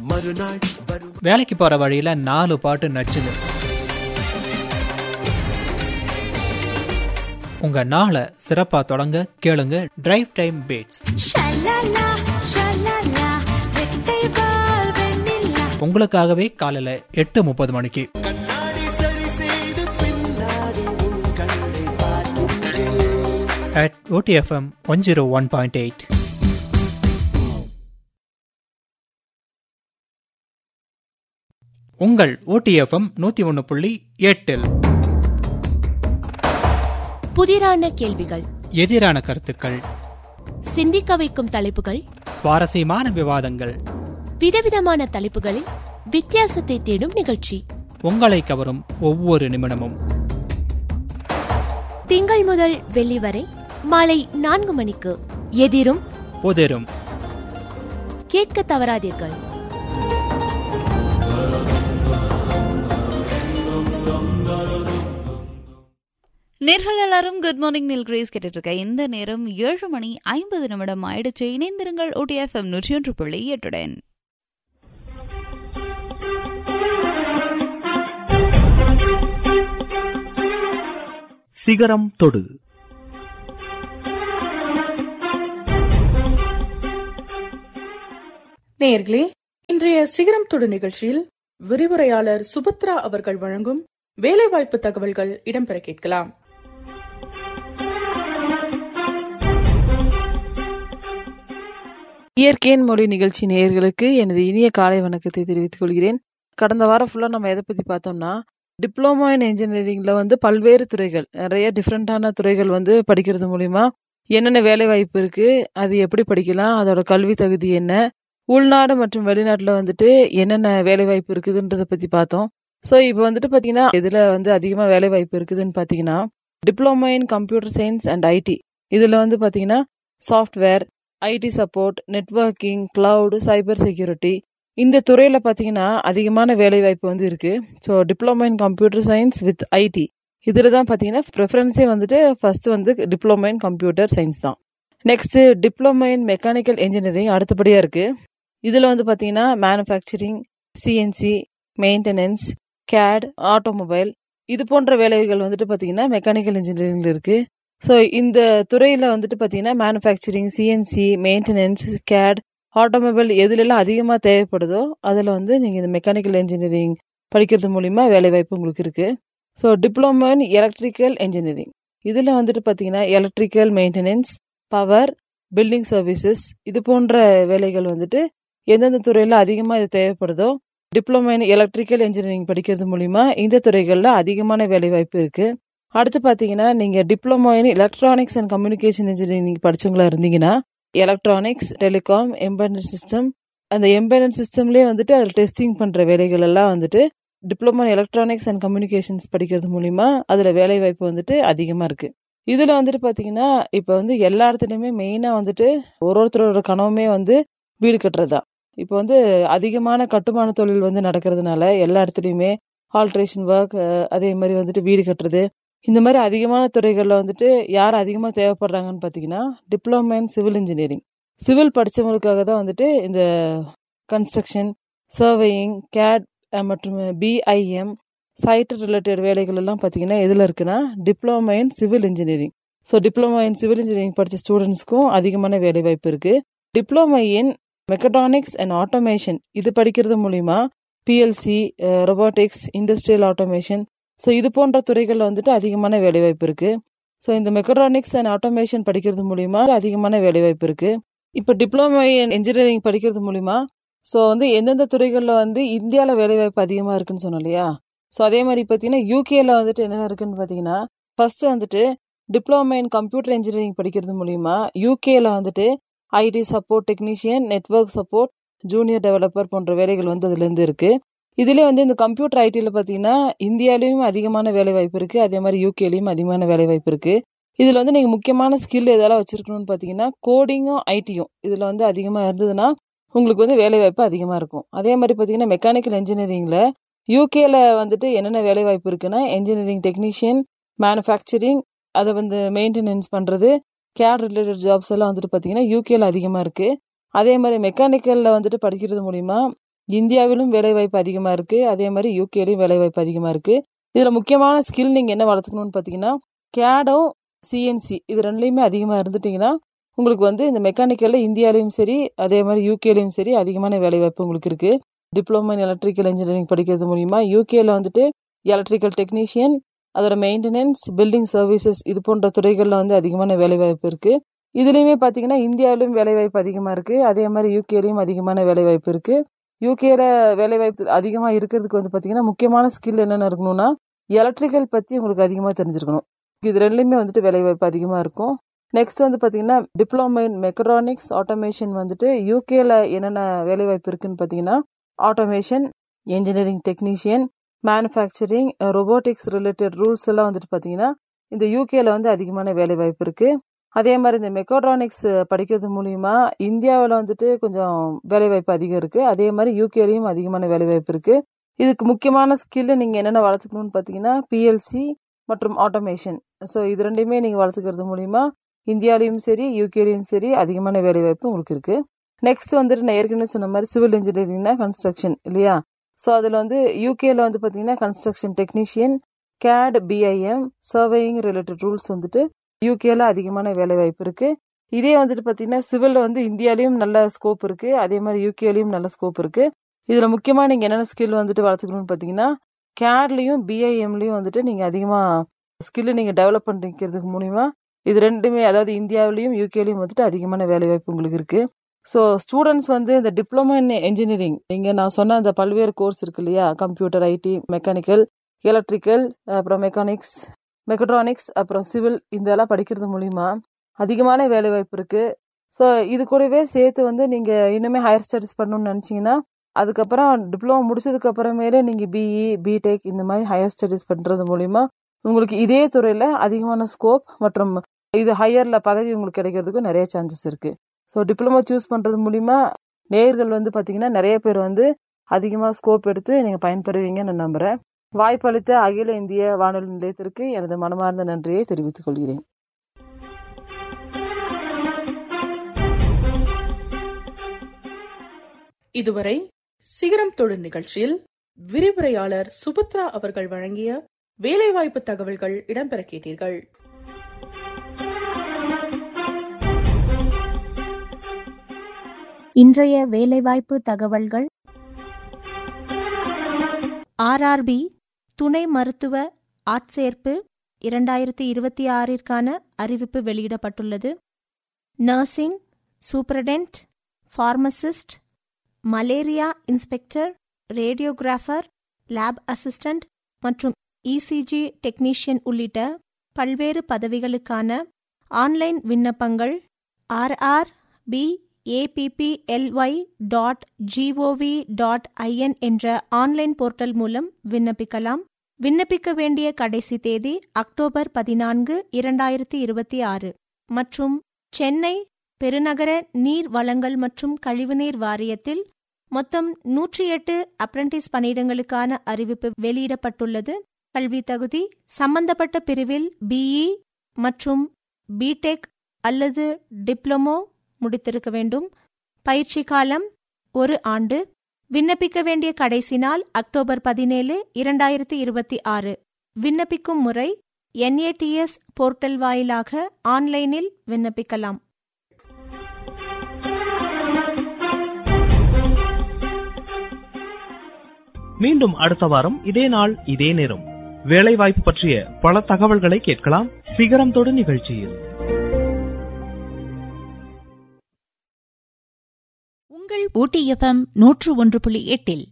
மறுநாள் வரும் வேலைக்கு போற வழியில நாலு பாட்டு நச்சுது உங்க நாளை சிறப்பா தொடங்க கேளுங்க டிரைவ் டைம் பீட்ஸ் ஷலலா ஷலலா வெட்டை பால் வெண்ணிலா உங்களுக்காகவே காலையில எட்டு முப்பது மணிக்கு கண்ணாடி சரி செய்து பின்னாடி உன் கண்ணை பார்க்கின்றேன் at ODFM one zero one point eight உங்கள் ஓடிஎஃப்எம் நூத்தி ஒன்னு புள்ளி எட்டில் புதிரான கேள்விகள் எதிரான கருத்துக்கள் சிந்திக்க வைக்கும் தலைப்புகள் சுவாரஸ்யமான விவாதங்கள் விதவிதமான தலைப்புகளில் வித்தியாசத்தை தேடும் நிகழ்ச்சி உங்களை கவரும் ஒவ்வொரு நிமிடமும் திங்கள் முதல் வெள்ளி வரை மாலை நான்கு மணிக்கு எதிரும் புதிரும் கேட்க தவறாதீர்கள் நேர்கள் எல்லாரும் குட் மார்னிங் நில் கிரேஸ் கேட்டுட்டு இருக்க இந்த நேரம் ஏழு மணி ஐம்பது நிமிடம் ஆயிடுச்சு இணைந்திருங்கள் ஓடிஎஃப்எம் நூற்றி ஒன்று புள்ளி எட்டுடன் சிகரம் தொடு நேயர்களே இன்றைய சிகரம் தொடு நிகழ்ச்சியில் விரிவுரையாளர் சுபத்ரா அவர்கள் வழங்கும் வேலைவாய்ப்பு தகவல்கள் இடம்பெற கேட்கலாம் இயற்கையின் மொழி நிகழ்ச்சி நேயர்களுக்கு எனது இனிய காலை வணக்கத்தை தெரிவித்துக் கொள்கிறேன் கடந்த வாரம் ஃபுல்லாக நம்ம எதை பற்றி பார்த்தோம்னா டிப்ளமோ இன் இன்ஜினியரிங்கில் வந்து பல்வேறு துறைகள் நிறைய டிஃப்ரெண்ட்டான துறைகள் வந்து படிக்கிறது மூலிமா என்னென்ன வேலை வாய்ப்பு இருக்குது அது எப்படி படிக்கலாம் அதோட கல்வி தகுதி என்ன உள்நாடு மற்றும் வெளிநாட்டில் வந்துட்டு என்னென்ன வேலை வாய்ப்பு இருக்குதுன்றதை பற்றி பார்த்தோம் ஸோ இப்போ வந்துட்டு பார்த்தீங்கன்னா இதில் வந்து அதிகமாக வேலை வாய்ப்பு இருக்குதுன்னு பார்த்தீங்கன்னா diploma in computer science and IT இதில் வந்து பார்த்தீங்கன்னா software IT support networking cloud cyber security இந்த துறையில் பார்த்தீங்கன்னா அதிகமான வேலைவாய்ப்பு வந்து இருக்குது so diploma in computer science with IT இதில் தான் பார்த்தீங்கன்னா ப்ரிஃபரன்ஸே வந்துட்டு ஃபர்ஸ்ட் வந்து டிப்ளமோ இன் கம்ப்யூட்டர் சயின்ஸ் தான் next diploma in mechanical engineering அடுத்தபடியாக இருக்குது இதில் வந்து பார்த்தீங்கன்னா manufacturing CNC maintenance CAD automobile இது போன்ற வேலைகள் வந்துட்டு பார்த்தீங்கன்னா மெக்கானிக்கல் இன்ஜினியரிங்கில் இருக்குது ஸோ இந்த துறையில் வந்துட்டு பார்த்தீங்கன்னா manufacturing CNC maintenance CAD automobile எதுலெல்லாம் அதிகமாக தேவைப்படுதோ அதில் வந்து நீங்கள் இந்த மெக்கானிக்கல் இன்ஜினியரிங் படிக்கிறது மூலிமா வேலைவாய்ப்பு உங்களுக்கு இருக்குது so diploma in electrical engineering இதில் வந்துட்டு பார்த்தீங்கன்னா electrical maintenance power building services இது போன்ற வேலைகள் வந்துட்டு எந்தெந்த துறையில் அதிகமாக இது தேவைப்படுதோ டிப்ளமோ இன் எலக்ட்ரிக்கல் இன்ஜினியரிங் படிக்கிறது மூலிமா இந்த துறைகளில் அதிகமான வேலைவாய்ப்பு இருக்குது அடுத்து பார்த்தீங்கன்னா நீங்கள் diploma in electronics and communication engineering படிச்சவங்களா இருந்தீங்கன்னா எலக்ட்ரானிக்ஸ் டெலிகாம் எம்பெடட் சிஸ்டம் அந்த எம்பெடட் சிஸ்டம்லேயே வந்துட்டு அதில் டெஸ்டிங் பண்ணுற வேலைகள் எல்லாம் வந்துட்டு டிப்ளமோ எலக்ட்ரானிக்ஸ் அண்ட் கம்யூனிகேஷன்ஸ் படிக்கிறது மூலிமா அதில் வேலை வாய்ப்பு வந்துட்டு அதிகமாக இருக்குது இதில் வந்துட்டு பார்த்தீங்கன்னா இப்போ வந்து எல்லா இடத்துலையுமே மெயினாக வந்துட்டு ஒரு ஒருத்தரோட கனவுமே வந்து வீடு கட்டுறது தான் இப்போ வந்து அதிகமான கட்டுமான தொழில் வந்து நடக்கிறதுனால எல்லா இடத்துலையுமே ஆல்ட்ரேஷன் ஒர்க் அதே மாதிரி வந்துட்டு வீடு கட்டுறது இந்த மாதிரி அதிகமான துறைகளில் வந்துட்டு யார் அதிகமாக தேவைப்படுறாங்கன்னு பார்த்தீங்கன்னா diploma in civil engineering civil படித்தவங்களுக்காக தான் வந்துட்டு இந்த கன்ஸ்ட்ரக்ஷன் சர்வேயிங் கேட் மற்றும் பிஐஎம் சைட் ரிலேட்டட் வேலைகள் எல்லாம் பார்த்தீங்கன்னா எதில் இருக்குன்னா diploma in civil engineering so diploma in civil engineering படித்த ஸ்டூடெண்ட்ஸ்க்கும் அதிகமான வேலை வாய்ப்பு இருக்குது diploma in mechatronics and automation இது படிக்கிறது மூலிமா PLC robotics industrial automation so இது போன்ற துறைகளில் வந்துட்டு அதிகமான வேலைவாய்ப்பு இருக்குது ஸோ இந்த மெக்கட்ரானிக்ஸ் அண்ட் ஆட்டோமேஷன் படிக்கிறது மூலிமா அதிகமான வேலைவாய்ப்பு இருக்குது இப்போ டிப்ளமோ இன் இன்ஜினியரிங் படிக்கிறது மூலிமா ஸோ வந்து எந்தெந்த துறைகளில் வந்து இந்தியாவில் வேலைவாய்ப்பு அதிகமாக இருக்குன்னு சொன்னோம் இல்லையா ஸோ அதே மாதிரி பார்த்தீங்கன்னா யூகேல வந்துட்டு என்னென்ன இருக்குன்னு பார்த்தீங்கன்னா ஃபர்ஸ்ட் வந்துட்டு டிப்ளமோ இன் கம்ப்யூட்டர் இன்ஜினியரிங் படிக்கிறது மூலிமா யூகேல வந்துட்டு IT support technician network support junior developer போன்ற வேலைகள் வந்து அதுலேருந்து இருக்குது இதுலேயே வந்து இந்த கம்ப்யூட்டர் ஐடியில் பார்த்தீங்கன்னா இந்தியாவிலையும் அதிகமான வேலை வாய்ப்பு இருக்குது அதே மாதிரி யூகேலையும் அதிகமான வேலை வாய்ப்பு இருக்குது இதில் வந்து நீங்கள் முக்கியமான ஸ்கில் எதெல்லாம் வச்சுருக்கணும்னு பார்த்தீங்கன்னா கோடிங்கும் ஐடியும் இதில் வந்து அதிகமாக இருந்ததுன்னா உங்களுக்கு வந்து வேலை வாய்ப்பு அதிகமாக இருக்கும் அதே மாதிரி பார்த்தீங்கன்னா மெக்கானிக்கல் இன்ஜினியரிங்கில் யூகேல வந்துட்டு என்னென்ன வேலை வாய்ப்பு இருக்குன்னா இன்ஜினியரிங் டெக்னீஷியன் மேனுஃபேக்சரிங் அதை வந்து மெயின்டெனன்ஸ் பண்ணுறது கேட் ரிலேட்டட் ஜாப்ஸ் எல்லாம் வந்துட்டு பார்த்தீங்கன்னா யூகேல அதிகமாக இருக்குது அதே மாதிரி மெக்கானிக்கலில் வந்துட்டு படிக்கிறது மூலிமா இந்தியாவிலும் வேலைவாய்ப்பு அதிகமாக இருக்குது அதே மாதிரி யூகேலையும் வேலைவாய்ப்பு அதிகமாக இருக்குது இதில் முக்கியமான ஸ்கில் நீங்கள் என்ன வளர்த்துக்கணும்னு பார்த்தீங்கன்னா கேடும் சிஎன்சி இது ரெண்டுலேயுமே அதிகமாக இருந்துட்டிங்கன்னா உங்களுக்கு வந்து இந்த மெக்கானிக்கலில் இந்தியாலையும் சரி அதே மாதிரி யூகேலையும் சரி அதிகமான வேலைவாய்ப்பு உங்களுக்கு இருக்குது டிப்ளமோ இன் எலக்ட்ரிக்கல் இன்ஜினியரிங் படிக்கிறது மூலிமா யூகேல வந்துட்டு எலக்ட்ரிக்கல் டெக்னீஷியன் அதோட மெயின்டெனன்ஸ் பில்டிங் சர்வீசஸ் இது போன்ற துறைகளில் வந்து அதிகமான வேலைவாய்ப்பு இருக்குது இதுலேயுமே பார்த்தீங்கன்னா இந்தியாவிலும் வேலைவாய்ப்பு அதிகமாக இருக்குது அதே மாதிரி யூகேலையும் அதிகமான வேலைவாய்ப்பு இருக்குது யூகேல வேலைவாய்ப்பு அதிகமாக இருக்கிறதுக்கு வந்து பார்த்தீங்கன்னா முக்கியமான ஸ்கில் என்னென்ன இருக்கணும்னா எலக்ட்ரிக்கல் பற்றி உங்களுக்கு அதிகமாக தெரிஞ்சிருக்கணும் இது ரெண்டுலையுமே வந்துட்டு வேலைவாய்ப்பு அதிகமாக இருக்கும் நெக்ஸ்ட் வந்து பார்த்தீங்கன்னா டிப்ளமோ இன் மெக்கட்ரானிக்ஸ் ஆட்டோமேஷன் வந்துட்டு யூகேல என்னென்ன வேலைவாய்ப்பு இருக்குன்னு பார்த்தீங்கன்னா automation engineering technician manufacturing robotics related rules எல்லாம் வந்துட்டு பார்த்தீங்கன்னா இந்த யூகேல வந்து அதிகமான வேலைவாய்ப்பு இருக்குது அதே மாதிரி இந்த மெக்கட்ரானிக்ஸ் படிக்கிறது மூலிமா இந்தியாவில் வந்துட்டு கொஞ்சம் வேலைவாய்ப்பு அதிகம் இருக்குது அதே மாதிரி யூகேலையும் அதிகமான வேலைவாய்ப்பு இருக்குது இதுக்கு முக்கியமான ஸ்கில்லு நீங்கள் என்னென்ன வளர்த்துக்கணும்னு பார்த்தீங்கன்னா பிஎல்சி மற்றும் ஆட்டோமேஷன் ஸோ இது ரெண்டையுமே நீங்கள் வளர்த்துக்கிறது மூலிமா இந்தியாலையும் சரி யூகேலையும் சரி அதிகமான வேலைவாய்ப்பு உங்களுக்கு இருக்குது நெக்ஸ்ட் வந்துட்டு நான் ஏற்கனவே சொன்ன மாதிரி சிவில் இன்ஜினியரிங்னா கன்ஸ்ட்ரக்ஷன் இல்லையா ஸோ அதில் வந்து யூகேல வந்து பார்த்தீங்கன்னா construction technician CAD BIM surveying related rules வந்துட்டு யூகேல அதிகமான வேலைவாய்ப்பு இருக்குது இதே வந்துட்டு பார்த்தீங்கன்னா சிவிலில் வந்து இந்தியாலையும் நல்ல ஸ்கோப் இருக்குது அதே மாதிரி யூகேலையும் நல்ல ஸ்கோப் இருக்குது இதில் முக்கியமாக நீங்கள் என்னென்ன ஸ்கில் வந்துட்டு வளர்த்துக்கணும்னு பார்த்தீங்கன்னா கேட்லேயும் பிஐஎம்லேயும் வந்துட்டு நீங்கள் அதிகமாக ஸ்கில்லு நீங்கள் டெவலப் பண்ணிக்கிறதுக்கு மூலிமா இது ரெண்டுமே அதாவது இந்தியாவிலையும் யூகேலையும் வந்துட்டு அதிகமான வேலைவாய்ப்பு உங்களுக்கு இருக்குது ஸோ ஸ்டூடெண்ட்ஸ் வந்து இந்த டிப்ளமோ இன் என்ஜினியரிங் இங்கே நான் சொன்ன அந்த பல்வேறு கோர்ஸ் இருக்கு இல்லையா கம்ப்யூட்டர் ஐடி மெக்கானிக்கல் எலக்ட்ரிக்கல் அப்புறம் மெக்கானிக்ஸ் மெக்கட்ரானிக்ஸ் அப்புறம் சிவில் இதெல்லாம் படிக்கிறது மூலிமா அதிகமான வேலைவாய்ப்பு இருக்குது ஸோ இது கூடவே சேர்த்து வந்து நீங்கள் இன்னுமே ஹையர் ஸ்டடீஸ் பண்ணணும்னு நினச்சிங்கன்னா அதுக்கப்புறம் டிப்ளமோ முடிச்சதுக்கு அப்புறமேலே நீங்கள் பிஇ பிடெக் இந்த மாதிரி ஹையர் ஸ்டடீஸ் பண்ணுறது மூலிமா உங்களுக்கு இதே துறையில் அதிகமான ஸ்கோப் மற்றும் இது ஹையரில் பதவி உங்களுக்கு கிடைக்கிறதுக்கும் நிறைய சான்சஸ் இருக்குது ஸோ டிப்ளமோ சூஸ் பண்ணுறது மூலிமா நேர்கள் வந்து பார்த்தீங்கன்னா நிறைய பேர் வந்து அதிகமாக ஸ்கோப் எடுத்து நீங்கள் பயன்பெறுவீங்கன்னு நான் நம்புகிறேன் வாய்ப்பளித்த அகில இந்திய வானொலி நிலையத்திற்கு எனது மனமார்ந்த நன்றியை தெரிவித்துக் கொள்கிறேன் இதுவரை சிகரம் தொழில் நிகழ்ச்சியில் விரிவுரையாளர் சுபத்ரா அவர்கள் வழங்கிய வேலைவாய்ப்பு தகவல்கள் இடம்பெற கேட்டீர்கள் இன்றைய வேலைவாய்ப்பு தகவல்கள் ஆர்ஆர்பி துணை மருத்துவ ஆட்சேர்ப்பு இரண்டாயிரத்தி இருபத்தி ஆறிற்கான அறிவிப்பு வெளியிடப்பட்டுள்ளது nursing superintendent pharmacist malaria inspector radiographer lab assistant மற்றும் இசிஜி டெக்னீஷியன் உள்ளிட்ட பல்வேறு பதவிகளுக்கான ஆன்லைன் விண்ணப்பங்கள் RR B APPLY dot GOV dot IN என்ற ஆன்லைன் போர்ட்டல் மூலம் விண்ணப்பிக்கலாம் விண்ணப்பிக்க வேண்டிய கடைசி தேதி அக்டோபர் பதினான்கு இரண்டாயிரத்தி இருபத்தி ஆறு மற்றும் சென்னை பெருநகர நீர் வளங்கள் மற்றும் கழிவுநீர் வாரியத்தில் மொத்தம் நூற்றி எட்டு அப்ரண்டிஸ் பணியிடங்களுக்கான அறிவிப்பு வெளியிடப்பட்டுள்ளது கல்வி தகுதி சம்பந்தப்பட்ட பிரிவில் பிஇ மற்றும் பிடெக் அல்லது டிப்ளமோ முடித்திருக்க வேண்டும் பயிற்சி காலம் ஒரு ஆண்டு விண்ணப்பிக்க வேண்டிய கடைசி நாள் அக்டோபர் பதினேழு இரண்டாயிரத்தி இருபத்தி ஆறு விண்ணப்பிக்கும் முறை என்ஏடிஎஸ் போர்ட்டல் வாயிலாக ஆன்லைனில் விண்ணப்பிக்கலாம் மீண்டும் அடுத்த வாரம் இதே நாள் இதே நேரம் வேலைவாய்ப்பு பற்றிய பல தகவல்களை கேட்கலாம் சிகரம் தொடு நிகழ்ச்சியில் உங்கள் ஊட்டி எஃப்எம் நூற்று ஒன்று புள்ளி எட்டில்